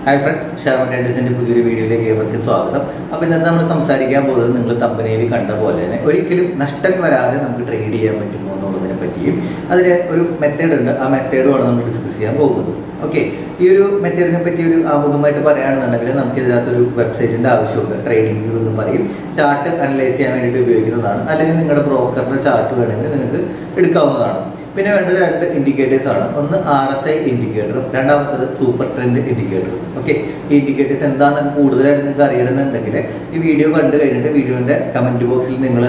hi friends shaman ട്രേഡേഴ്സിന്റെ പുതിയൊരു വീഡിയോയിലേക്ക് ഏവർക്കും സ്വാഗതം അപ്പോൾ ഇന്നത്തെ നമ്മൾ സംസാരിക്കാൻ പോകുന്നത് നിങ്ങൾ തമ്പനയിൽ കണ്ട പോലെ തന്നെ ഒരിക്കലും നഷ്ടം വരാതെ നമുക്ക് ട്രേഡ് ചെയ്യാൻ പറ്റുമോ എന്നുള്ളതിനെ പറ്റിയും അതിന് ഒരു മെത്തേഡ് ഉണ്ട് ആ മെത്തേഡുമാണ് നമ്മൾ ഡിസ്കസ് ചെയ്യാൻ പോകുന്നത് ഓക്കെ ഈ ഒരു മെത്തേഡിനെ പറ്റി ഒരു ആമുഖമായിട്ട് പറയുകയാണെന്നുണ്ടെങ്കിൽ നമുക്ക് ഇതിനകത്തൊരു വെബ്സൈറ്റിന്റെ ആവശ്യമുണ്ട് ട്രേഡിംഗ് വ്യൂ എന്ന് പറയും ചാർട്ട് അനലൈസ് ചെയ്യാൻ വേണ്ടിയിട്ട് ഉപയോഗിക്കുന്നതാണ് അല്ലെങ്കിൽ നിങ്ങളുടെ ബ്രോക്കറിന്റെ ചാർട്ട് വേണമെങ്കിൽ നിങ്ങൾക്ക് എടുക്കാവുന്നതാണ് പിന്നെ വേണ്ടത് രണ്ട് ഇൻഡിക്കേറ്റേഴ്സ് ആണ് ഒന്ന് ആർ എസ് ഐ ഇൻഡിക്കേറ്ററും രണ്ടാമത്തത് സൂപ്പർ ട്രെൻഡ് ഇൻഡിക്കേറ്ററും ഓക്കെ ഈ ഇൻഡിക്കേറ്റേഴ്സ് എന്താണെന്ന് കൂടുതലായിട്ട് നിങ്ങൾക്ക് അറിയണമെന്നുണ്ടെങ്കിൽ ഈ വീഡിയോ കണ്ടു കഴിഞ്ഞിട്ട് വീഡിയോന്റെ കമന്റ് ബോക്സിൽ നിങ്ങൾ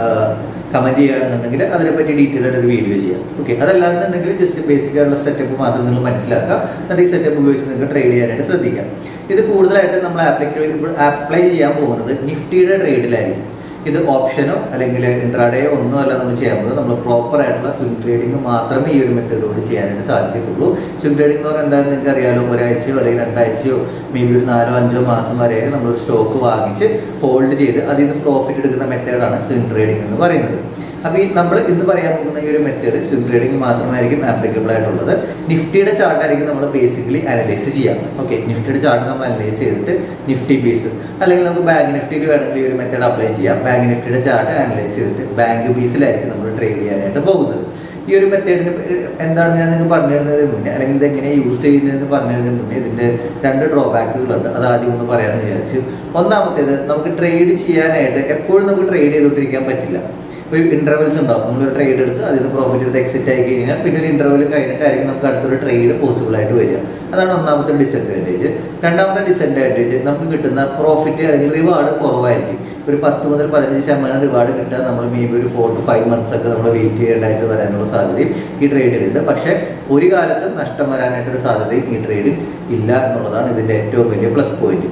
കമന്റ് ചെയ്യുകയാണെന്നുണ്ടെങ്കിൽ അതിനെപ്പറ്റി ഡീറ്റെയിൽ ആയിട്ട് ഒരു വീഡിയോ ചെയ്യാം ഓക്കെ അതല്ലാന്നുണ്ടെങ്കിൽ ജസ്റ്റ് ബേസിക് ആയിട്ടുള്ള സെറ്റപ്പ് മാത്രം നിങ്ങൾ മനസ്സിലാക്കുക എന്നിട്ട് ഈ സെറ്റപ്പ് ഉപയോഗിച്ച് നിങ്ങൾക്ക് ട്രേഡ് ചെയ്യാനായിട്ട് ശ്രദ്ധിക്കാം ഇത് കൂടുതലായിട്ട് നമ്മൾ ആപ്ലിക്കേ അപ്ലൈ ചെയ്യാൻ പോകുന്നത് നിഫ്റ്റിയുടെ ട്രേഡിലായിരിക്കും ഇത് ഓപ്ഷനോ അല്ലെങ്കിൽ ഇൻട്രാഡേയോ ഒന്നും അല്ല നമ്മൾ ചെയ്യാൻ പോകുന്നത് നമ്മൾ പ്രോപ്പർ ആയിട്ടുള്ള സ്വിംഗ് ട്രേഡിംഗ് മാത്രമേ ഈ ഒരു മെത്തേഡോട് ചെയ്യാനായിട്ട് സാധിക്കത്തുള്ളൂ സ്വിംഗ് ട്രേഡിംഗ് എന്ന് പറഞ്ഞാൽ എന്താണെന്ന് നിങ്ങൾക്ക് അറിയാലോ ഒരാഴ്ചയോ അല്ലെങ്കിൽ രണ്ടാഴ്ചയോ മേ ബി ഒരു നാലോ അഞ്ചോ മാസം വരെ നമ്മൾ സ്റ്റോക്ക് വാങ്ങിച്ച് ഹോൾഡ് ചെയ്ത് അതിൽ നിന്ന് പ്രോഫിറ്റ് എടുക്കുന്ന മെത്തേഡാണ് സ്വിംഗ് ട്രേഡിംഗ് എന്ന് പറയുന്നത് അപ്പോൾ ഈ നമ്മൾ ഇന്ന് പറയാൻ പോകുന്ന ഈ ഒരു മെത്തേഡ് സ്വിംഗ് ട്രേഡിംഗ് മാത്രമായിരിക്കും ആപ്ലിക്കബിൾ ആയിട്ടുള്ളത് നിഫ്റ്റിയുടെ ചാർട്ട് ആയിരിക്കും നമ്മൾ ബേസിക്കലി അനലൈസ് ചെയ്യാം ഓക്കെ നിഫ്റ്റിയുടെ ചാർട്ട് നമ്മൾ അനലൈസ് ചെയ്തിട്ട് നിഫ്റ്റി ബേസ് അല്ലെങ്കിൽ നമുക്ക് ബാങ്ക് നിഫ്റ്റിയിൽ വേണമെങ്കിൽ ഈ ഒരു മെത്തേഡ് അപ്ലൈ ചെയ്യാം ബാങ്ക് നിഫ്റ്റിയുടെ ചാർട്ട് അനലൈസ് ചെയ്തിട്ട് ബാങ്ക് ബേസിലായിരിക്കും നമ്മൾ ട്രേഡ് ചെയ്യാനായിട്ട് പോകുന്നത് ഈ ഒരു മെത്തേഡിന് എന്താണ് ഞാൻ നിങ്ങൾക്ക് പറഞ്ഞു തരുന്നതിന് മുന്നേ അല്ലെങ്കിൽ ഇത് എങ്ങനെ യൂസ് ചെയ്യുന്നതെന്ന് പറഞ്ഞു തരുന്നതിന് മുന്നേ ഇതിന്റെ രണ്ട് ഡ്രോബാക്കുകളുണ്ട് അത് ആദ്യം ഒന്ന് പറയാമെന്ന് വിചാരിച്ചു ഒന്നാമത്തേത് നമുക്ക് ട്രേഡ് ചെയ്യാനായിട്ട് എപ്പോഴും നമുക്ക് ട്രേഡ് ചെയ്തുകൊണ്ടിരിക്കാൻ പറ്റില്ല ഒരു ഇന്റർവെൽസ് ഉണ്ടാവും നമ്മളൊരു ട്രേഡ് എടുത്ത് അതിന് പ്രോഫിറ്റ് എടുത്ത് എക്സിറ്റ് ആയി കഴിഞ്ഞാൽ പിന്നെ ഒരു ഇന്റർവെൽ കഴിഞ്ഞിട്ടായിരിക്കും നമുക്ക് അടുത്തൊരു ട്രേഡ് പോസിബിൾ ആയിട്ട് വരിക അതാണ് ഒന്നാമത്തെ ഡിസഡ്വാൻറ്റേജ് രണ്ടാമത്തെ ഡിസഡ്വാൻറ്റേജ് നമുക്ക് കിട്ടുന്ന പ്രോഫിറ്റ് അല്ലെങ്കിൽ റിവാർഡ് കുറവായിരിക്കും ഒരു പത്ത് മുതൽ പതിനഞ്ച് ശതമാനം റിവാർഡ് കിട്ടാൻ നമ്മൾ മേ ബി ഒരു ഫോർ ടു ഫൈവ് മന്ത്സ് ഒക്കെ നമ്മൾ വെയിറ്റ് ചെയ്യേണ്ടതായിട്ട് വരാനുള്ള സാധ്യതയും ഈ ട്രേഡിലുണ്ട് പക്ഷേ ഒരു കാലത്തും നഷ്ടം വരാനായിട്ടൊരു സാധ്യതയും ഈ ട്രേഡിൽ ഇല്ല എന്നുള്ളതാണ് ഇതിന്റെ ഏറ്റവും വലിയ പ്ലസ് പോയിന്റ്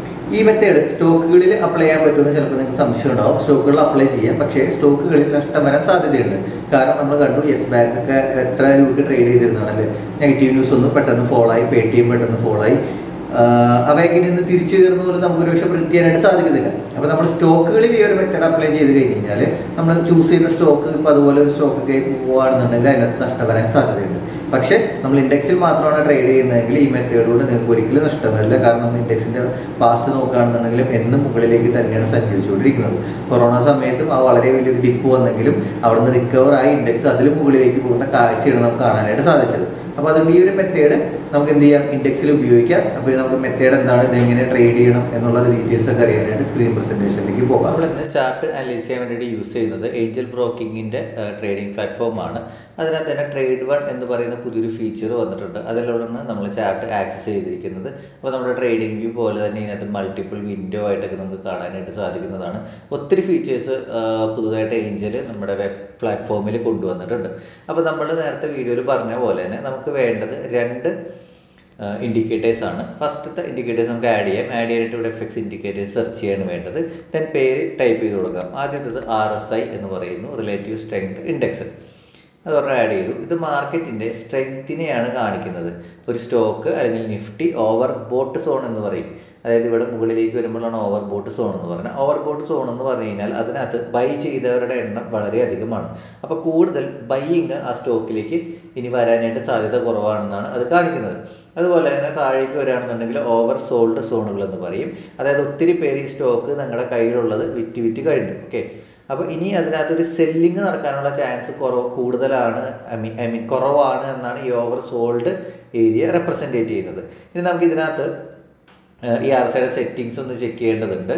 ഈ മെത്തേഡ് സ്റ്റോക്കുകളിൽ അപ്ലൈ ചെയ്യാൻ പറ്റുമെന്ന് ചിലപ്പോൾ നിങ്ങൾക്ക് സംശയം ഉണ്ടാവും സ്റ്റോക്കുകളിൽ അപ്ലൈ ചെയ്യാം പക്ഷേ സ്റ്റോക്കുകളിൽ നഷ്ടം വരാൻ സാധ്യതയുണ്ട് കാരണം നമ്മൾ കണ്ടു യെസ് ബാങ്ക് ഒക്കെ എത്ര രൂപയ്ക്ക് ട്രേഡ് ചെയ്തിരുന്നതാണല്ലേ നെഗറ്റീവ് ന്യൂസ് ഒന്നും പെട്ടെന്ന് ഫോളോ ആയി പേ ടി എം പെട്ടെന്ന് ഫോളോ ആയി അവയ്ക്ക് നിന്ന് തിരിച്ചു കയറുന്ന പോലെ നമുക്ക് ഒരു പക്ഷേ പ്രിന്റ് ചെയ്യാനായിട്ട് സാധിക്കുന്നില്ല അപ്പോൾ നമ്മൾ സ്റ്റോക്കുകളിൽ ഈ ഒരു മെത്തേഡ് അപ്ലൈ ചെയ്ത് കഴിഞ്ഞ് കഴിഞ്ഞാൽ നമ്മൾ ചൂസ് ചെയ്ത സ്റ്റോക്ക് ഇപ്പോൾ അതുപോലെ ഒരു സ്റ്റോക്കൊക്കെ പോവുകയാണെന്നുണ്ടെങ്കിൽ അതിനകത്ത് നഷ്ടം വരാൻ സാധ്യതയുണ്ട് പക്ഷേ നമ്മൾ ഇൻഡെക്സിൽ മാത്രമാണ് ട്രേഡ് ചെയ്യുന്നതെങ്കിൽ ഈ മെത്തേഡോട് നിങ്ങൾക്ക് ഒരിക്കലും നഷ്ടം വരില്ല കാരണം നമ്മൾ ഇൻഡെക്സിന്റെ പാസ്റ്റ് നോക്കുകയാണെന്നുണ്ടെങ്കിലും എന്നും മുകളിലേക്ക് തന്നെയാണ് സഞ്ചരിച്ചുകൊണ്ടിരിക്കുന്നത് കൊറോണ സമയത്തും ആ വളരെ വലിയൊരു ഡിപ്പ് വന്നെങ്കിലും അവിടെ നിന്ന് റിക്കവർ ആയി ഇൻഡെക്സ് അതിലും മുകളിലേക്ക് പോകുന്ന കാഴ്ചയാണ് നമുക്ക് കാണാനായിട്ട് സാധിച്ചത് അപ്പോൾ അതുകൊണ്ട് ഈ ഒരു മെത്തേഡ് നമുക്ക് എന്ത് ചെയ്യാം ഇൻഡെക്സിൽ ഉപയോഗിക്കാം അപ്പോൾ നമുക്ക് മെത്തേഡ് എന്താണ് ഇത് എങ്ങനെ ട്രേഡ് ചെയ്യണം എന്നുള്ള ഡീറ്റെയിൽസ് ഒക്കെ അറിയാനായിട്ട് സ്ക്രീൻ പ്രസന്റേഷനിലേക്ക് പോകാം നമ്മൾ ഇന്ന് ചാർട്ട് അനലൈസ് ചെയ്യാൻ വേണ്ടിയിട്ട് യൂസ് ചെയ്യുന്നത് ഏഞ്ചൽ ബ്രോക്കിങ്ങിൻ്റെ ട്രേഡിംഗ് പ്ലാറ്റ്ഫോമാണ് അതിനകത്ത് തന്നെ ട്രേഡ് വൺ എന്ന് പറയുന്ന പുതിയൊരു ഫീച്ചർ വന്നിട്ടുണ്ട് അതിലൂടെയാണ് നമ്മൾ ചാർട്ട് ആക്സസ് ചെയ്തിരിക്കുന്നത് അപ്പോൾ നമ്മുടെ ട്രേഡിംഗ് വ്യൂ പോലെ തന്നെ ഇതിനകത്ത് മൾട്ടിപ്പിൾ വിൻഡോ ആയിട്ടൊക്കെ നമുക്ക് കാണാനായിട്ട് സാധിക്കുന്നതാണ് ഒത്തിരി ഫീച്ചേഴ്സ് പുതുതായിട്ട് ഏഞ്ചൽ നമ്മുടെ വെബ് പ്ലാറ്റ്ഫോമിൽ കൊണ്ടുവന്നിട്ടുണ്ട് അപ്പോൾ നമ്മൾ നേരത്തെ വീഡിയോയിൽ പറഞ്ഞ പോലെ തന്നെ നമുക്ക് വേണ്ടത് രണ്ട് ഇൻഡിക്കേറ്റേഴ്സ് ആണ് ഫസ്റ്റത്തെ ഇൻഡിക്കേറ്റേഴ്സ് നമുക്ക് ആഡ് ചെയ്യാം ആഡ് ചെയ്തിട്ട് ഇവിടെ എഫക്സ് ഇൻഡിക്കേറ്റേഴ്സ് സെർച്ച് ചെയ്യാണ് വേണ്ടത് ദെൻ പേര് ടൈപ്പ് ചെയ്ത് കൊടുക്കാം ആദ്യത്തേത് ആർ എസ് ഐ എന്ന് പറയുന്നു റിലേറ്റീവ് സ്ട്രെങ്ത് ഇൻഡെക്സ് അത് പറഞ്ഞാൽ ആഡ് ചെയ്തു ഇത് മാർക്കറ്റിൻ്റെ സ്ട്രെങ്ത്തിനെയാണ് കാണിക്കുന്നത് ഒരു സ്റ്റോക്ക് അല്ലെങ്കിൽ നിഫ്റ്റി ഓവർ ബോട്ട് സോൺ എന്ന് പറയും അതായത് ഇവിടെ മുകളിലേക്ക് വരുമ്പോഴാണ് ഓവർ ബോട്ട് സോൺ എന്ന് പറഞ്ഞാൽ ഓവർ ബോട്ട് സോൺ എന്ന് പറഞ്ഞു കഴിഞ്ഞാൽ അതിനകത്ത് ബൈ ചെയ്തവരുടെ എണ്ണം വളരെ അധികമാണ് അപ്പോൾ കൂടുതൽ ബൈയിങ് ആ സ്റ്റോക്കിലേക്ക് ഇനി വരാനായിട്ട് സാധ്യത കുറവാണെന്നാണ് അത് കാണിക്കുന്നത് അതുപോലെ തന്നെ താഴേക്ക് വരികയാണെന്നുണ്ടെങ്കിൽ ഓവർ സോൾഡ് സോണുകൾ എന്ന് പറയും അതായത് ഒത്തിരി പേര് ഈ സ്റ്റോക്ക് നിങ്ങളുടെ കയ്യിലുള്ളത് വിറ്റ് വിറ്റ് കഴിഞ്ഞു ഓക്കെ അപ്പോൾ ഇനി അതിനകത്തൊരു സെല്ലിങ് നടക്കാനുള്ള ചാൻസ് കുറവ് കൂടുതലാണ് ഐ മീൻ ഐ മീൻ കുറവാണ് എന്നാണ് ഈ ഓവർ സോൾഡ് ഏരിയ റെപ്രസെൻറ്റേറ്റ് ചെയ്യുന്നത് ഇനി നമുക്ക് ഇതിനകത്ത് ഈ ആർ സൈഡ് സെറ്റിങ്സ് ഒന്ന് ചെക്ക് ചെയ്യേണ്ടതുണ്ട്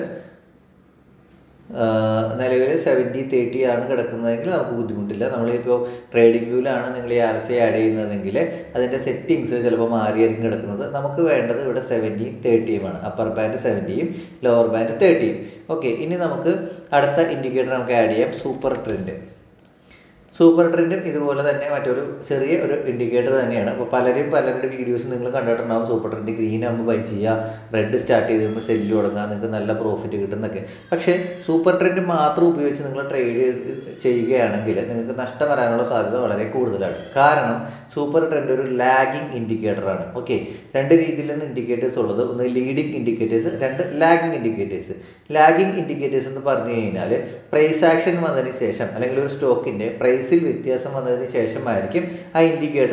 നിലവിൽ സെവൻറ്റി തേർട്ടി ആണ് കിടക്കുന്നതെങ്കിൽ നമുക്ക് ബുദ്ധിമുട്ടില്ല നമ്മളിപ്പോൾ ട്രേഡിംഗ് വ്യൂവിലാണ് നിങ്ങൾ ഈ ആർ എസ് ഐ ആഡ് ചെയ്യുന്നതെങ്കിൽ അതിൻ്റെ സെറ്റിങ്സ് ചിലപ്പോൾ മാറിയായിരിക്കും കിടക്കുന്നത് നമുക്ക് വേണ്ടത് ഇവിടെ സെവൻറ്റിയും തേർട്ടിയുമാണ് അപ്പർ ബാൻഡ് സെവൻറ്റിയും ലോവർ ബാൻഡ് തേർട്ടിയും ഓക്കെ ഇനി നമുക്ക് അടുത്ത ഇൻഡിക്കേറ്റർ നമുക്ക് ആഡ് ചെയ്യാം സൂപ്പർ ട്രെൻഡ് സൂപ്പർ ട്രെൻഡും ഇതുപോലെ തന്നെ മറ്റൊരു ചെറിയ ഒരു ഇൻഡിക്കേറ്റർ തന്നെയാണ് അപ്പോൾ പലരും പലരുടെ വീഡിയോസ് നിങ്ങൾ കണ്ടിട്ടുണ്ടാവും സൂപ്പർ ട്രെൻഡ് ഗ്രീൻ ആകുമ്പോൾ ബൈ ചെയ്യുക റെഡ് സ്റ്റാർട്ട് ചെയ്ത് കഴിയുമ്പോൾ സെല്ല് തുടങ്ങുക നിങ്ങൾക്ക് നല്ല പ്രോഫിറ്റ് കിട്ടുന്നൊക്കെ പക്ഷേ സൂപ്പർ ട്രെൻഡ് മാത്രം ഉപയോഗിച്ച് നിങ്ങൾ ട്രേഡ് ചെയ്യുകയാണെങ്കിൽ നിങ്ങൾക്ക് നഷ്ടം വരാനുള്ള സാധ്യത വളരെ കൂടുതലാണ് കാരണം സൂപ്പർ ട്രെൻഡ് ഒരു ലാഗിങ് ഇൻഡിക്കേറ്ററാണ് ഓക്കെ രണ്ട് രീതിയിലാണ് ഇൻഡിക്കേറ്റേഴ്സ് ഉള്ളത് ഒന്ന് ലീഡിങ് ഇൻഡിക്കേറ്റേഴ്സ് രണ്ട് ലാഗിങ് ഇൻഡിക്കേറ്റേഴ്സ് ലാഗിങ് ഇൻഡിക്കേറ്റേഴ്സ് എന്ന് പറഞ്ഞു കഴിഞ്ഞാൽ പ്രൈസ് ആക്ഷൻ വന്നതിന് ശേഷം അല്ലെങ്കിൽ ഒരു സ്റ്റോക്കിൻ്റെ പ്രൈസിൽ വ്യത്യാസം വന്നതിന് ശേഷമായിരിക്കും ആ ഇൻഡിക്കേറ്റർ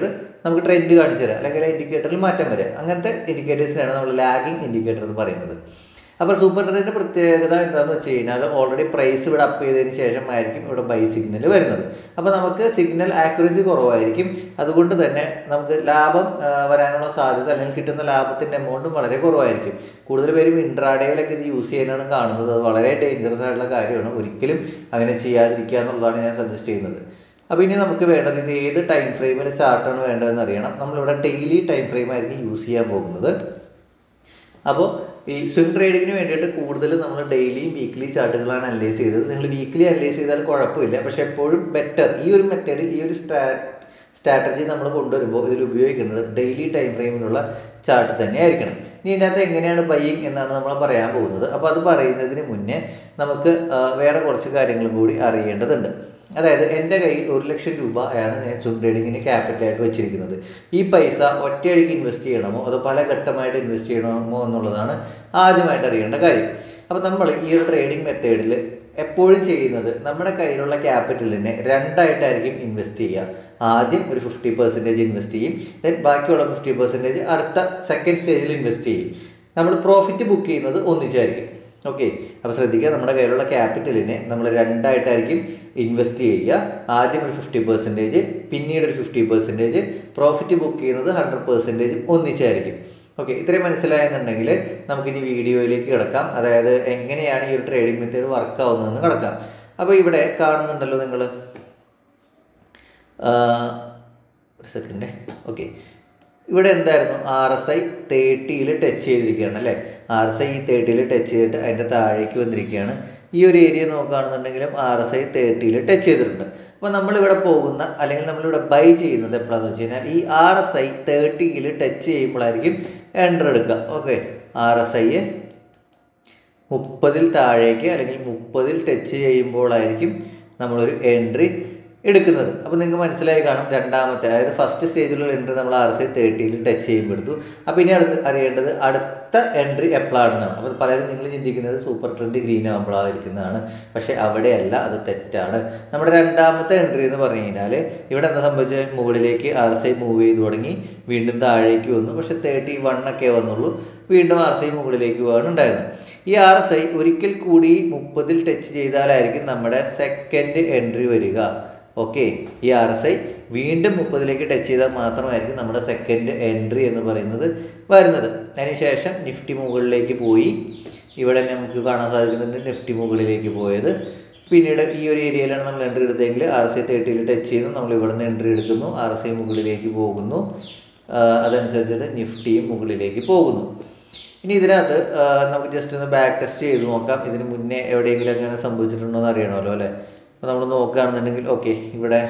നമുക്ക് ട്രെൻഡ് കാണിച്ചു തരാം അല്ലെങ്കിൽ ഇൻഡിക്കേറ്ററിൽ മാറ്റം വരാം അങ്ങനത്തെ ഇൻഡിക്കേറ്റേഴ്സിനാണ് നമ്മൾ ലാഗിങ് ഇൻഡിക്കേറ്റർ എന്ന് പറയുന്നത് അപ്പോൾ സൂപ്പർ ട്രെൻഡിൻ്റെ പ്രത്യേകത എന്താണെന്ന് വെച്ച് കഴിഞ്ഞാൽ ഓൾറെഡി പ്രൈസ് ഇവിടെ അപ്പ് ചെയ്തതിന് ശേഷമായിരിക്കും ഇവിടെ ബൈ സിഗ്നൽ വരുന്നത് അപ്പോൾ നമുക്ക് സിഗ്നൽ ആക്യുറസി കുറവായിരിക്കും അതുകൊണ്ട് തന്നെ നമുക്ക് ലാഭം ആ, വരാനുള്ള സാധ്യത അല്ലെങ്കിൽ കിട്ടുന്ന ലാഭത്തിൻ്റെ എമൗണ്ടും വളരെ കുറവായിരിക്കും കൂടുതൽ പേരും ഇൻട്രാഡേയിലൊക്കെ ഇത് യൂസ് ചെയ്യാനാണ് കാണുന്നത് അത് വളരെ ഡേഞ്ചറസ് ആയിട്ടുള്ള കാര്യമാണ് ഒരിക്കലും അങ്ങനെ ചെയ്യാതിരിക്കുക എന്നുള്ളതാണ് ഞാൻ സജസ്റ്റ് ചെയ്യുന്നത് അപ്പോൾ ഇനി നമുക്ക് വേണ്ടത് ഇത് ഏത് ടൈം ഫ്രെയിമിൽ ചാർട്ടാണ് വേണ്ടതെന്ന് അറിയണം നമ്മളിവിടെ ഡെയിലി ടൈം ഫ്രെയിം ആയിരിക്കും യൂസ് ചെയ്യാൻ പോകുന്നത് അപ്പോൾ ഈ സ്വിംഗ് ട്രേഡിങ്ങിന് വേണ്ടിയിട്ട് കൂടുതൽ നമ്മൾ ഡെയിലിയും വീക്ക്ലി ചാർട്ടുകളാണ് അനലൈസ് ചെയ്തത് നിങ്ങൾ വീക്ക്ലി അനലൈസ് ചെയ്താൽ കുഴപ്പമില്ല പക്ഷേ എപ്പോഴും ബെറ്റർ ഈ ഒരു മെത്തേഡിൽ ഈ ഒരു സ്ട്രാ സ്ട്രാറ്റജി നമ്മൾ കൊണ്ടുവരുമ്പോൾ ഇതിൽ ഉപയോഗിക്കേണ്ടത് ഡെയിലി ടൈം ഫ്രെയിമിലുള്ള ചാർട്ട് തന്നെ ആയിരിക്കണം ഇനി ഇതിനകത്ത് എങ്ങനെയാണ് ബയ്യിങ് എന്നാണ് നമ്മൾ പറയാൻ പോകുന്നത് അപ്പോൾ അത് പറയുന്നതിന് മുന്നേ നമുക്ക് ആ, വേറെ കുറച്ച് കാര്യങ്ങളും കൂടി അറിയേണ്ടതുണ്ട് അതായത് എൻ്റെ കയ്യിൽ ഒരു ലക്ഷം രൂപയാണ് ഞാൻ സ്വിംഗ് ട്രേഡിങ്ങിന് ക്യാപിറ്റലായിട്ട് വെച്ചിരിക്കുന്നത് ഈ പൈസ ഒറ്റയടിക്ക് ഇൻവെസ്റ്റ് ചെയ്യണമോ അതോ പല ഘട്ടമായിട്ട് ഇൻവെസ്റ്റ് ചെയ്യണമോ എന്നുള്ളതാണ് ആദ്യമായിട്ട് അറിയേണ്ട കാര്യം അപ്പോൾ നമ്മൾ ഈ ഒരു ട്രേഡിംഗ് മെത്തേഡിൽ എപ്പോഴും ചെയ്യുന്നത് നമ്മുടെ കയ്യിലുള്ള ക്യാപിറ്റലിനെ രണ്ടായിട്ടായിരിക്കും ഇൻവെസ്റ്റ് ചെയ്യുക ആദ്യം ഒരു ഫിഫ്റ്റി പെർസെൻറ്റേജ് ഇൻവെസ്റ്റ് ചെയ്യും ദെൻ ബാക്കിയുള്ള ഫിഫ്റ്റി പെർസെൻറ്റേജ് അടുത്ത സെക്കൻഡ് സ്റ്റേജിൽ ഇൻവെസ്റ്റ് ചെയ്യും നമ്മൾ പ്രോഫിറ്റ് ബുക്ക് ചെയ്യുന്നത് ഒന്നിച്ചായിരിക്കും ഓക്കെ അപ്പോൾ ശ്രദ്ധിക്കുക നമ്മുടെ കയ്യിലുള്ള ക്യാപിറ്റലിനെ നമ്മൾ രണ്ടായിട്ടായിരിക്കും ഇൻവെസ്റ്റ് ചെയ്യുക ആദ്യം ഒരു ഫിഫ്റ്റി പെർസെൻറ്റേജ് പിന്നീട് ഒരു ഫിഫ്റ്റി പെർസെൻറ്റേജ് പ്രോഫിറ്റ് ബുക്ക് ചെയ്യുന്നത് ഹൺഡ്രഡ് പെർസെൻറ്റേജ് ഒന്നിച്ചായിരിക്കും ഓക്കെ ഇത്രയും മനസ്സിലായെന്നുണ്ടെങ്കിൽ നമുക്കിനി വീഡിയോയിലേക്ക് കിടക്കാം അതായത് എങ്ങനെയാണ് ഈ ഒരു ട്രേഡിംഗ് മെത്തേഡ് വർക്ക് ആവുന്നതെന്ന് കിടക്കാം അപ്പോൾ ഇവിടെ കാണുന്നുണ്ടല്ലോ നിങ്ങൾ ഒരു സെക്കൻഡേ ഓക്കെ ഇവിടെ എന്തായിരുന്നു ആർ എസ് ഐ തേർട്ടിയിൽ ടച്ച് ചെയ്തിരിക്കുകയാണ് അല്ലേ ആർ എസ് ഐ ഈ തേർട്ടിയിൽ ടച്ച് ചെയ്തിട്ട് അതിൻ്റെ താഴേക്ക് വന്നിരിക്കുകയാണ് ഈ ഒരു ഏരിയ നോക്കുകയാണെന്നുണ്ടെങ്കിലും ആർ എസ് ഐ തേർട്ടിയിൽ ടച്ച് ചെയ്തിട്ടുണ്ട് അപ്പോൾ നമ്മളിവിടെ പോകുന്ന അല്ലെങ്കിൽ നമ്മളിവിടെ ബൈ ചെയ്യുന്നത് എപ്പോഴാണെന്ന് വെച്ച് കഴിഞ്ഞാൽ ഈ ആർ എസ് ഐ തേർട്ടിയിൽ ടച്ച് ചെയ്യുമ്പോഴായിരിക്കും എൻ്റർ എടുക്കുക ഓക്കെ ആർ എസ് ഐ മുപ്പതിൽ താഴേക്ക് അല്ലെങ്കിൽ മുപ്പതിൽ ടച്ച് ചെയ്യുമ്പോഴായിരിക്കും നമ്മളൊരു എൻട്രി എടുക്കുന്നത് അപ്പോൾ നിങ്ങൾക്ക് മനസ്സിലായി കാണും രണ്ടാമത്തെ അതായത് ഫസ്റ്റ് സ്റ്റേജിലുള്ള എൻട്രി നമ്മൾ ആർ എസ് ഐ തേർട്ടിയിൽ ടച്ച് ചെയ്യുമ്പോൾ എടുത്തു അപ്പോൾ ഇനി അടുത്ത് അറിയേണ്ടത് അടുത്ത എൻട്രി എപ്പോഴാണെന്നാണ് അപ്പോൾ പലരും നിങ്ങൾ ചിന്തിക്കുന്നത് സൂപ്പർ ട്രെൻഡ് ഗ്രീൻ ആകുമ്പോഴായിരിക്കുന്നതാണ് പക്ഷേ അവിടെയല്ല അത് തെറ്റാണ് നമ്മുടെ രണ്ടാമത്തെ എൻട്രി എന്ന് പറഞ്ഞു കഴിഞ്ഞാൽ ഇവിടെ എന്താ സംഭവിച്ചത് മുകളിലേക്ക് ആർ എസ് ഐ മൂവ് ചെയ്ത് തുടങ്ങി വീണ്ടും താഴേക്ക് വന്നു പക്ഷേ തേർട്ടി വൺ ഒക്കെ വന്നുള്ളൂ വീണ്ടും ആർ എസ് ഐ മുകളിലേക്ക് പോകാണ് ഉണ്ടായിരുന്നത് ഈ ആർ എസ് ഐ ഒരിക്കൽ കൂടി മുപ്പതിൽ ടച്ച് ചെയ്താലായിരിക്കും നമ്മുടെ സെക്കൻഡ് എൻട്രി വരിക ഓക്കെ ഈ ആർ എസ് ഐ വീണ്ടും മുപ്പതിലേക്ക് ടച്ച് ചെയ്താൽ മാത്രമായിരിക്കും നമ്മുടെ സെക്കൻഡ് എൻട്രി എന്ന് പറയുന്നത് വരുന്നത് അതിനുശേഷം നിഫ്റ്റി മുകളിലേക്ക് പോയി ഇവിടെ നമുക്ക് കാണാൻ സാധിക്കുന്നുണ്ട് നിഫ്റ്റി മുകളിലേക്ക് പോയത് പിന്നീട് ഈ ഒരു ഏരിയയിലാണ് നമ്മൾ എൻട്രി എടുത്തതെങ്കിൽ ആർ എസ് ഐ തേർട്ടിയിൽ ടച്ച് ചെയ്യുന്നു നമ്മൾ ഇവിടെ നിന്ന് എൻട്രി എടുക്കുന്നു ആർ എസ് ഐ മുകളിലേക്ക് പോകുന്നു ആ, അതനുസരിച്ചിട്ട് നിഫ്റ്റിയും മുകളിലേക്ക് പോകുന്നു ഇനി ഇതിനകത്ത് ആ, നമുക്ക് ജസ്റ്റ് ഒന്ന് ബാക്ക് ടെസ്റ്റ് ചെയ്ത് നോക്കാം ഇതിന് മുന്നേ എവിടെയെങ്കിലും അങ്ങനെ സംഭവിച്ചിട്ടുണ്ടോ എന്ന് അറിയണമല്ലോ അല്ലേ അപ്പോൾ നമ്മൾ നോക്കുകയാണെന്നുണ്ടെങ്കിൽ ഓക്കെ ഇവിടെ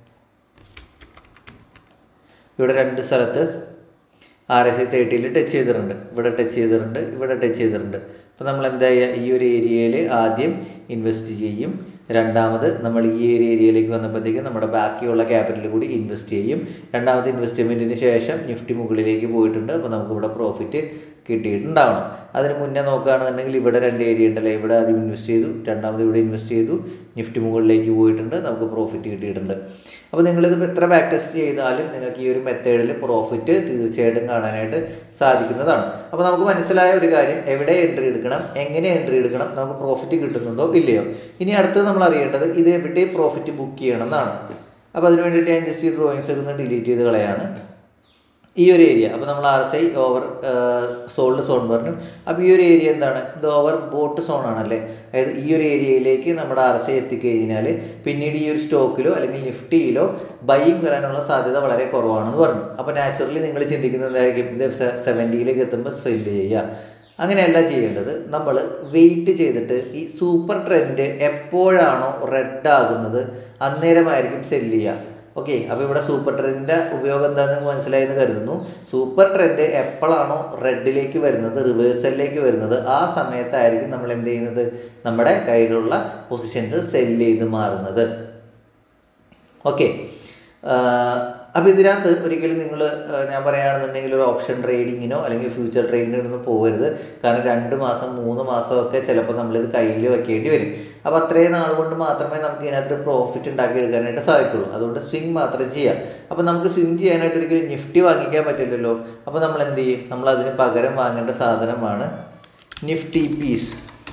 ഇവിടെ രണ്ട് സ്ഥലത്ത് ആർ എസ് ഐ തേർട്ടിയിൽ ടച്ച് ചെയ്തിട്ടുണ്ട് ഇവിടെ ടച്ച് ചെയ്തിട്ടുണ്ട് ഇവിടെ ടച്ച് ചെയ്തിട്ടുണ്ട് അപ്പോൾ നമ്മൾ എന്താ ചെയ്യുക ഈ ഒരു ഏരിയയിൽ ആദ്യം ഇൻവെസ്റ്റ് ചെയ്യും രണ്ടാമത് നമ്മൾ ഈ ഒരു ഏരിയയിലേക്ക് വന്നപ്പോഴത്തേക്കും നമ്മുടെ ബാക്കിയുള്ള ക്യാപിറ്റൽ കൂടി ഇൻവെസ്റ്റ് ചെയ്യും രണ്ടാമത്തെ ഇൻവെസ്റ്റ്മെൻറ്റിന് ശേഷം നിഫ്റ്റി മുകളിലേക്ക് പോയിട്ടുണ്ട് അപ്പോൾ നമുക്ക് ഇവിടെ പ്രോഫിറ്റ് കിട്ടിയിട്ടുണ്ടാവണം അതിന് മുന്നേ നോക്കുകയാണെന്നുണ്ടെങ്കിൽ ഇവിടെ രണ്ട് ഏരിയ ഉണ്ടല്ലേ ഇവിടെ ആദ്യം ഇൻവെസ്റ്റ് ചെയ്തു രണ്ടാമത് ഇവിടെ ഇൻവെസ്റ്റ് ചെയ്തു നിഫ്റ്റി മുകളിലേക്ക് പോയിട്ടുണ്ട് നമുക്ക് പ്രോഫിറ്റ് കിട്ടിയിട്ടുണ്ട് അപ്പോൾ നിങ്ങളിത് എത്ര ബാക്ക് ടെസ്റ്റ് ചെയ്താലും നിങ്ങൾക്ക് ഈ ഒരു മെത്തേഡിൽ പ്രോഫിറ്റ് തീർച്ചയായിട്ടും കാണാനായിട്ട് സാധിക്കുന്നതാണ് അപ്പോൾ നമുക്ക് മനസ്സിലായ ഒരു കാര്യം എവിടെ എൻട്രി എടുക്കണം എങ്ങനെ എൻട്രി എടുക്കണം നമുക്ക് പ്രോഫിറ്റ് കിട്ടുന്നുണ്ടോ ഇല്ലയോ ഇനി അടുത്തത് നമ്മൾ അറിയേണ്ടത് ഇത് എവിടെ പ്രോഫിറ്റ് ബുക്ക് ചെയ്യണം എന്നാണ് അപ്പോൾ അതിന് വേണ്ടിയിട്ട് ഞാൻ ജസ്റ്റ് ഈ ഡ്രോയിങ്സ് എടുത്ത് ഡിലീറ്റ് ചെയ്ത് കളയാണ് ഈ ഒരു ഏരിയ അപ്പോൾ നമ്മൾ R S I oversold zone പറഞ്ഞു അപ്പോൾ ഈ ഒരു ഏരിയ എന്താണ് ഇത് ഓവർ ബോട്ട് സോൺ ആണല്ലേ അതായത് ഈ ഒരു ഏരിയയിലേക്ക് നമ്മുടെ ആർ എസ് ഐ എത്തിക്കഴിഞ്ഞാൽ പിന്നീട് ഈ ഒരു സ്റ്റോക്കിലോ അല്ലെങ്കിൽ നിഫ്റ്റിയിലോ ബൈയിങ് വരാനുള്ള സാധ്യത വളരെ കുറവാണെന്ന് പറഞ്ഞു അപ്പോൾ നാച്ചുറലി നിങ്ങൾ ചിന്തിക്കുന്നത് എന്തായിരിക്കും ഇത് സെവൻറ്റിയിലേക്ക് എത്തുമ്പോൾ സെല്ല് ചെയ്യുക അങ്ങനെയല്ല ചെയ്യേണ്ടത് നമ്മൾ വെയിറ്റ് ചെയ്തിട്ട് ഈ സൂപ്പർ ട്രെൻഡ് എപ്പോഴാണോ റെഡ് ആകുന്നത് അന്നേരമായിരിക്കും സെല്ല് ചെയ്യുക ഓക്കെ അപ്പോൾ ഇവിടെ സൂപ്പർ ട്രെൻഡിൻ്റെ ഉപയോഗം എന്താണെന്ന് മനസ്സിലായെന്ന് കരുതുന്നു സൂപ്പർ ട്രെൻഡ് എപ്പോഴാണോ റെഡിലേക്ക് വരുന്നത് റിവേഴ്സലിലേക്ക് വരുന്നത് ആ സമയത്തായിരിക്കും നമ്മൾ എന്ത് ചെയ്യുന്നത് നമ്മുടെ കയ്യിലുള്ള പൊസിഷൻസ് സെല്ല് ചെയ്ത് മാറുന്നത് ഓക്കെ അപ്പോൾ ഇതിനകത്ത് ഒരിക്കലും നിങ്ങൾ ഞാൻ പറയുകയാണെന്നുണ്ടെങ്കിൽ ഒരു ഓപ്ഷൻ ട്രേഡിങ്ങിനോ അല്ലെങ്കിൽ ഫ്യൂച്ചർ ട്രേഡിങ്ങിനോ ഒന്നും പോകരുത് കാരണം രണ്ട് മാസം മൂന്ന് മാസമൊക്കെ ചിലപ്പോൾ നമ്മളിത് കയ്യിൽ വെക്കേണ്ടി വരും അപ്പോൾ അത്രയും നാൾ കൊണ്ട് മാത്രമേ നമുക്ക് ഇതിനകത്ത് പ്രോഫിറ്റ് ഉണ്ടാക്കിയെടുക്കാനായിട്ട് സാധിക്കുള്ളൂ അതുകൊണ്ട് സ്വിങ് മാത്രം ചെയ്യാം അപ്പോൾ നമുക്ക് സ്വിങ് ചെയ്യാനായിട്ട് ഒരിക്കലും നിഫ്റ്റി വാങ്ങിക്കാൻ പറ്റില്ലല്ലോ അപ്പോൾ നമ്മൾ എന്ത് ചെയ്യും നമ്മൾ അതിന് പകരം വാങ്ങേണ്ട സാധനമാണ് Nifty BeES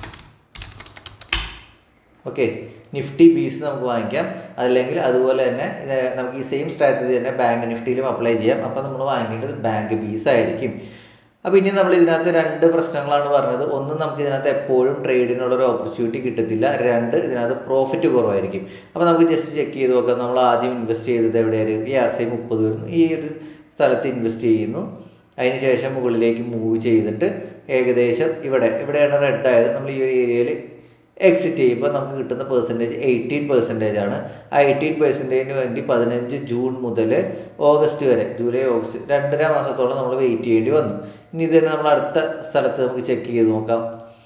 okay Nifty BeES നമുക്ക് വാങ്ങിക്കാം അല്ലെങ്കിൽ അതുപോലെ തന്നെ ഇത് നമുക്ക് ഈ സെയിം സ്ട്രാറ്റജി തന്നെ ബാങ്ക് നിഫ്റ്റിയിലും അപ്ലൈ ചെയ്യാം അപ്പോൾ നമ്മൾ വാങ്ങേണ്ടത് ബാങ്ക് ബീസ് ആയിരിക്കും അപ്പോൾ ഇനി നമ്മൾ ഇതിനകത്ത് രണ്ട് പ്രശ്നങ്ങളാണ് പറഞ്ഞത് ഒന്ന് നമുക്ക് ഇതിനകത്ത് എപ്പോഴും ട്രേഡിനുള്ള ഒരു ഓപ്പർച്യൂണിറ്റി കിട്ടത്തില്ല രണ്ട് ഇതിനകത്ത് പ്രോഫിറ്റ് കുറവായിരിക്കും അപ്പോൾ നമുക്ക് ജസ്റ്റ് ചെക്ക് ചെയ്ത് നോക്കാം നമ്മൾ ആദ്യം ഇൻവെസ്റ്റ് ചെയ്തത് എവിടെയായിരുന്നു ഈ ആർ സി മുപ്പത് വരുന്നു ഈ ഒരു സ്ഥലത്ത് ഇൻവെസ്റ്റ് ചെയ്യുന്നു അതിനുശേഷം മുകളിലേക്ക് മൂവ് ചെയ്തിട്ട് ഏകദേശം ഇവിടെ ഇവിടെയാണ് റെഡ് ആയത് നമ്മൾ ഈ ഒരു ഏരിയയിൽ എക്സിറ്റ് ചെയ്യുമ്പോൾ നമുക്ക് കിട്ടുന്ന പെർസെൻറ്റേജ് എയ്റ്റീൻ പെർസെൻറ്റേജ് ആണ് ആ എയ്റ്റീൻ പെർസെൻറ്റേജിന് വേണ്ടി പതിനഞ്ച് ജൂൺ മുതൽ ഓഗസ്റ്റ് വരെ ജൂലൈ ഓഗസ്റ്റ് രണ്ടര മാസത്തോളം നമ്മൾ വെയിറ്റ് ചെയ്യേണ്ടി വന്നു ഇനി ഇത് തന്നെ നമ്മൾ അടുത്ത സ്ഥലത്ത് നമുക്ക് ചെക്ക് ചെയ്ത് നോക്കാം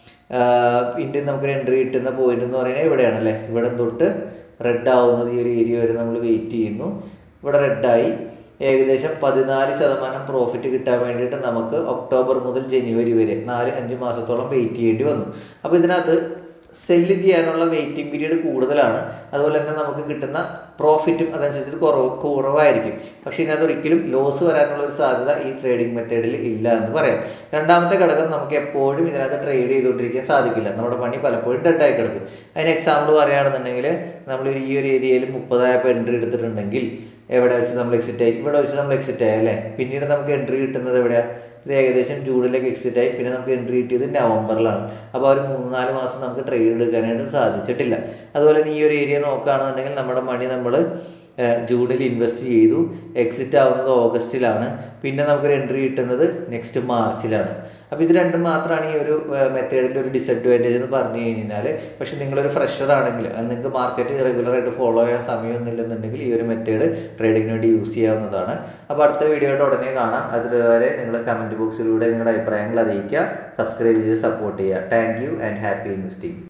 ഇന്ത്യൻ നമുക്ക് എൻട്രി കിട്ടുന്ന പോയിന്റ് എന്ന് പറയുന്നത് ഇവിടെയാണ് അല്ലേ ഇവിടെ തൊട്ട് റെഡ് ആവുന്നത് ഈ ഒരു ഏരിയ വരെ നമ്മൾ വെയിറ്റ് ചെയ്യുന്നു ഇവിടെ റെഡായി ഏകദേശം പതിനാല് ശതമാനം പ്രോഫിറ്റ് കിട്ടാൻ വേണ്ടിയിട്ട് നമുക്ക് ഒക്ടോബർ മുതൽ ജനുവരി വരെ നാല് അഞ്ച് മാസത്തോളം വെയിറ്റ് ചെയ്യേണ്ടി വന്നു അപ്പോൾ ഇതിനകത്ത് സെല്ല് ചെയ്യാനുള്ള വെയിറ്റിംഗ് പീരീഡ് കൂടുതലാണ് അതുപോലെ തന്നെ നമുക്ക് കിട്ടുന്ന പ്രോഫിറ്റും അതനുസരിച്ച് കുറവ് കുറവായിരിക്കും പക്ഷേ ഇതിനകത്ത് ഒരിക്കലും ലോസ് വരാനുള്ള ഒരു സാധ്യത ഈ ട്രേഡിംഗ് മെത്തേഡിൽ ഇല്ല എന്ന് പറയാം രണ്ടാമത്തെ ഘടകം നമുക്ക് എപ്പോഴും ഇതിനകത്ത് ട്രേഡ് ചെയ്തുകൊണ്ടിരിക്കാൻ സാധിക്കില്ല നമ്മുടെ പണി പലപ്പോഴും ഡെഡായി കിടക്കും അതിന് എക്സാമ്പിൾ പറയുകയാണെന്നുണ്ടെങ്കിൽ നമ്മൾ ഈ ഒരു ഏരിയയിൽ മുപ്പതായപ്പോൾ എൻട്രി എടുത്തിട്ടുണ്ടെങ്കിൽ എവിടെ വെച്ച് നമ്മൾ എക്സിറ്റ് ആയി ഇവിടെ വെച്ച് നമ്മൾ എക്സിറ്റ് ആയി അല്ലേ പിന്നീട് നമുക്ക് എൻട്രി കിട്ടുന്നത് എവിടെയാണ് ഇത് ഏകദേശം ജൂണിലേക്ക് എക്സിറ്റ് ആയി പിന്നെ നമുക്ക് എൻട്രി കിട്ടിയത് നവംബറിലാണ് അപ്പോൾ ഒരു മൂന്ന് നാല് മാസം നമുക്ക് ട്രേഡ് എടുക്കാനായിട്ട് സാധിച്ചിട്ടില്ല അതുപോലെ തന്നെ ഈ ഒരു ഏരിയ നോക്കുകയാണെന്നുണ്ടെങ്കിൽ നമ്മുടെ മണി നമ്മൾ ജൂണിൽ ഇൻവെസ്റ്റ് ചെയ്തു എക്സിറ്റ് ആവുന്നത് ഓഗസ്റ്റിലാണ് പിന്നെ നമുക്കൊരു എൻട്രി കിട്ടുന്നത് നെക്സ്റ്റ് മാർച്ചിലാണ് അപ്പോൾ ഇത് രണ്ടും മാത്രമാണ് ഈ ഒരു മെത്തേഡിൻ്റെ ഒരു ഡിസഡ്വാൻറ്റേജ് എന്ന് പറഞ്ഞു കഴിഞ്ഞാൽ പക്ഷേ നിങ്ങളൊരു ഫ്രഷർ ആണെങ്കിൽ നിങ്ങൾക്ക് മാർക്കറ്റ് റെഗുലറായിട്ട് ഫോളോ ചെയ്യാൻ സമയമൊന്നുമില്ലെന്നുണ്ടെങ്കിൽ ഈ ഒരു മെത്തേഡ് ട്രേഡിങ്ങിന് വേണ്ടി യൂസ് ചെയ്യാവുന്നതാണ് അപ്പോൾ അടുത്ത വീഡിയോയുടെ ഉടനെ കാണാം അതുവരെ നിങ്ങൾ കമൻറ്റ് ബോക്സിലൂടെ നിങ്ങളുടെ അഭിപ്രായങ്ങൾ അറിയിക്കുക സബ്സ്ക്രൈബ് ചെയ്ത് സപ്പോർട്ട് ചെയ്യുക thank you and happy investing